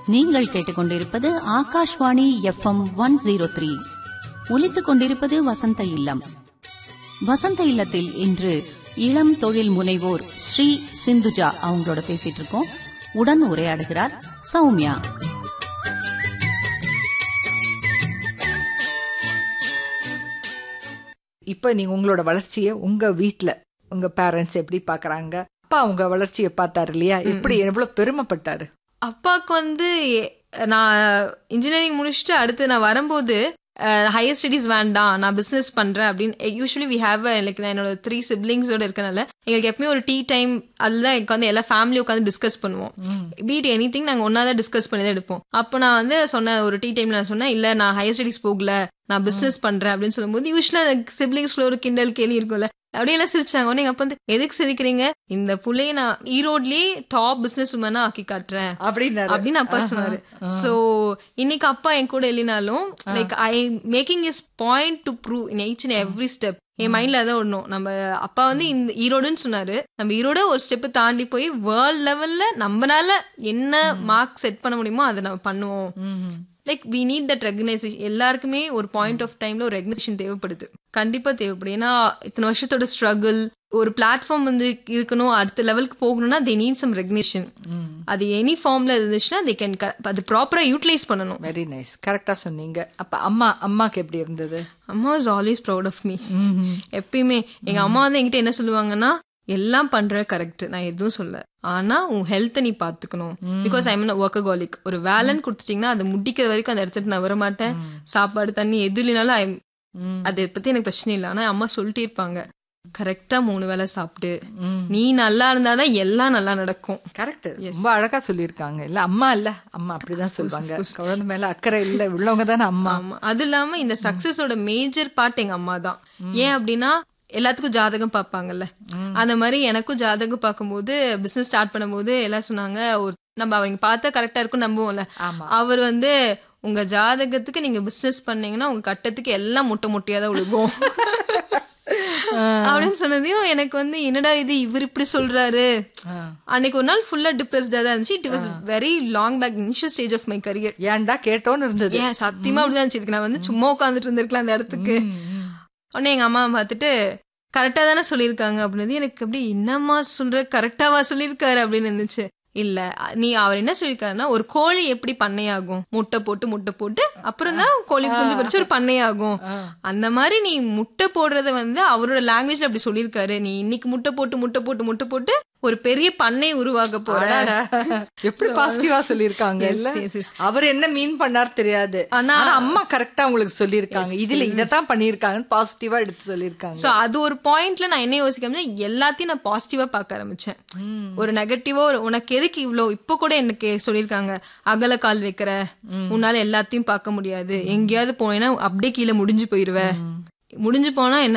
நீங்கள் கேட்டுக்கொண்டிருப்பது Akashvani FM one zero three ஒலித்துக் கொண்டிருப்பது வசந்த இல்லம் வசந்த இல்லத்தில் இன்று இளம் தொழில் முனைவோர் ஸ்ரீ சிந்துஜா அவங்களோட பேசிட்டு இருக்கோம் உடன் உரையாடுகிறார் சௌமியா இப்போ நீங்க உங்களோட வளர்ச்சியை உங்க வீட்ல உங்க பேரண்ட்ஸ் எப்படி பாக்குறாங்க அப்பா உங்க வளர்ச்சியை பார்த்தாரு இல்லையா எப்படி எவ்வளவு பெருமைப்பட்டாரு அப்பாவுக்கு வந்து எ- நான் இன்ஜினியரிங் முடிச்சுட்டு அடுத்து நான் வரும்போது ஹையர் ஸ்டடீஸ் வேண்டாம் நான் பிஸ்னஸ் பண்ணுறேன் அப்படின்னு யூஸ்வலி வி ஹேவ் லைக் நான் என்னோட த்ரீ சிப்ளிங்ஸோட இருக்கனால எங்களுக்கு எப்பவுமே ஒரு டீ டைம் அதில் எனக்கு வந்து எல்லா ஃபேமிலி உட்காந்து டிஸ்கஸ் பண்ணுவோம் பீட் எனி திங் நாங்கள் ஒன்றா தான் டிஸ்கஸ் பண்ணி தான் எடுப்போம் அப்போ நான் வந்து சொன்னேன் ஒரு டீ டைமில் நான் சொன்னேன் இல்லை நான் ஹையர் ஸ்டடீஸ் போகல நான் பிஸ்னஸ் பண்ணுறேன் அப்படின்னு சொல்லும்போது யூஸ்வலாக சிப்ளிங்ஸ்குள்ள ஒரு கிண்டல் கேலி இருக்கும்ல அப்படியே எல்லாம் சிரிச்சாங்க உடனே எங்க அப்பா வந்து எதுக்கு சிரிக்கிறீங்க இந்த புள்ளைய நான் ஈரோட்லயே டாப் பிசினஸ் உமனா ஆக்கி காட்டுறேன் அப்படின்னாரு அப்படின்னு அப்பா சொன்னாரு சோ இன்னைக்கு அப்பா என் கூட இல்லைனாலும் like I making is point to prove in each and every step என் மைண்ட்ல அதான் ஒண்ணும் நம்ம அப்பா வந்து இந்த ஈரோடுன்னு சொன்னாரு நம்ம ஈரோட ஒரு ஸ்டெப் தாண்டி போய் வேர்ல்ட் லெவல்ல நம்மனால என்ன மார்க் செட் பண்ண முடியுமோ அதை நம்ம பண்ணுவோம் like we need that recognition எல்லாருக்குமே ஒரு பாயிண்ட் ஆஃப் டைம்ல ஒரு ரெகனைசேஷன் தேவைப்படுது கண்டிப்பா தேவைப்படுது ஏன்னா இத்தனை வருஷத்தோட ஸ்ட்ரகிள் ஒரு பிளாட்ஃபார்ம் வந்து இருக்கணும் அடுத்த லெவலுக்கு போகணும்னா தே நீட் சம் ரெகனேஷன் அது எனி ஃபார்ம்ல இருந்துச்சுன்னா தே கேன் அது ப்ராப்பரா யூட்டிலைஸ் பண்ணணும் வெரி நைஸ் கரெக்டா சொன்னீங்க அப்ப அம்மா அம்மாக்கு எப்படி இருந்தது அம்மா is always proud of me எப்பயுமே எங்க அம்மா வந்து என்கிட்ட என்ன சொல்லுவாங்கன்னா எல்லாம் பண்ற கரெக்ட் நான் எதுவும் சொல்ல ஆனா உன் ஹெல்த்தை நீ பாத்துக்கணும் பிகாஸ் ஐ மீன் ஒர்க்ககாலிக் ஒரு வேலைன்னு கொடுத்துட்டீங்கன்னா அதை முடிக்கிற வரைக்கும் அதை எடுத்துட்டு நான் வர மாட்டேன் சாப்பாடு தண்ணி எது இல்லைனாலும் ஐ அதை பத்தி எனக்கு பிரச்சனை இல்லை ஆனா அம்மா சொல்லிட்டே இருப்பாங்க கரெக்டா மூணு வேளை சாப்பிட்டு நீ நல்லா இருந்தாதான் எல்லாம் நல்லா நடக்கும் கரெக்ட் ரொம்ப அழகா சொல்லியிருக்காங்க இல்ல அம்மா இல்ல அம்மா அப்படிதான் சொல்லுவாங்க குழந்தை மேல அக்கறை இல்ல உள்ளவங்க தானே அம்மா ஆமா அது இல்லாம இந்த சக்சஸோட மேஜர் பார்ட் எங்க அம்மா தான் ஏன் அப்படின்னா எல்லாத்துக்கும் ஜாதகம் பார்ப்பாங்கல்ல அந்த மாதிரி எனக்கும் ஜாதகம் பார்க்கும்போது பிசினஸ் ஸ்டார்ட் பண்ணும்போது எல்லாம் சொன்னாங்க ஒரு நம்ம அவங்க பார்த்தா கரெக்டா இருக்கும் நம்புவோம்ல ஆமா அவர் வந்து உங்க ஜாதகத்துக்கு நீங்க பிசினஸ் பண்ணீங்கன்னா உங்க கட்டத்துக்கு எல்லாம் முட்டை முட்டையா தான் விழுகும் அப்படின்னு சொன்னதையும் எனக்கு வந்து என்னடா இது இவர் இப்படி சொல்றாரு அன்னைக்கு ஒரு நாள் ஃபுல்லா டிப்ரெஸ்டா தான் இருந்துச்சு it was very long back initial stage of my career ஏன்டா கேட்டோன்னு இருந்தது ஏன் சத்தியமா அப்படிதான் இருந்துச்சு இதுக்கு நான் வந்து சும்மா உட்காந்துட்டு இருந்திருக்கலாம் அந்த இடத்துக்கு உடனே எங்க அம்மா பார்த்துட்டு கரெக்டா தானே சொல்லியிருக்காங்க அப்படின்னு எனக்கு அப்படி என்னம்மா சொல்ற கரெக்டாவா சொல்லியிருக்காரு அப்படின்னு இருந்துச்சு இல்ல நீ அவர் என்ன சொல்லியிருக்காருன்னா ஒரு கோழி எப்படி பண்ணையாகும் முட்டை போட்டு முட்டை போட்டு அப்புறம் தான் கோழி குஞ்சு பறிச்சு ஒரு பண்ணையாகும் அந்த மாதிரி நீ முட்டை போடுறத வந்து அவரோட லாங்குவேஜ்ல அப்படி சொல்லியிருக்காரு நீ இன்னைக்கு முட்டை போட்டு முட்டை போட்டு முட்டை போட்டு ஒரு பெரிய பண்ணை உருவாக போற அடடா. எப்படி பாசிட்டிவா சொல்லியிருக்காங்க Yes, இல்ல yes, yes. அவர் என்ன மீன் பண்ணார் தெரியாது ஆனா- ஆனா அம்மா கரெக்டா உங்களுக்கு சொல்லியிருக்காங்க இதுல இதத்தான் பண்ணியிருக்காங்கன்னு பாசிட்டிவா எடுத்து சொல்லியிருக்காங்க சோ அது ஒரு பாயிண்ட்ல நான் என்ன யோசிக்காம எல்லாத்தையும் நான் பாசிட்டிவா பார்க்க ஆரம்பிச்சேன் ஒரு நெகட்டிவா ஒரு உனக்கு எதுக்கு இவ்ளோ இப்ப கூட எனக்கு சொல்லியிருக்காங்க அகல கால் வைக்கிற உன்னால எல்லாத்தையும் பார்க்க முடியாது எங்கேயாவது போனேன்னா அப்படியே கீழே முடிஞ்சு போயிருவ முடிஞ்சு போனா என்ன